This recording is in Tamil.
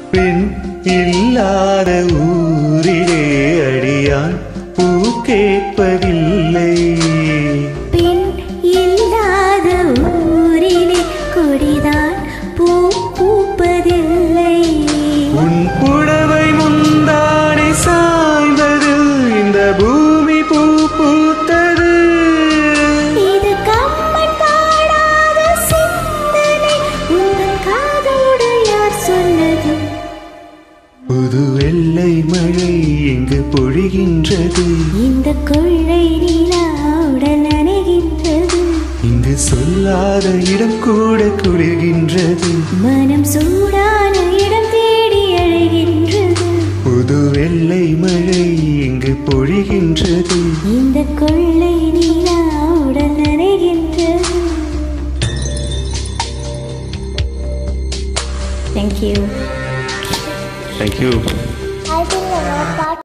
பெண் இல்லாத ஊரிலே அடியான் பூ கேட்பதில்லை பெண் இல்லாத ஊரிலே கொடிதான் பூ பூப்பதில்லை உன் புடவை முந்தானை சாய்ந்தது இந்த பூமி பூ பூத்தது இது கம்மன் பாடாத சிந்தனை உங்கள் காதோடு யார் சொன்னது புது வெள்ளை மழை எங்கு பொழிகின்றது இந்த கொள்ளை நிலா உடல் நனைகின்றது இங்கு சொல்லாத இடம் கூட குளிர்கின்றது மனம் சூடான இடம் தேடி அழைகின்றது புது வெள்ளை மழை இங்கு பொழிகின்றது இந்த கொள்ளை நிலா உடல் நனைகின்றது தேங்க்யூ தேங்க்யூ I think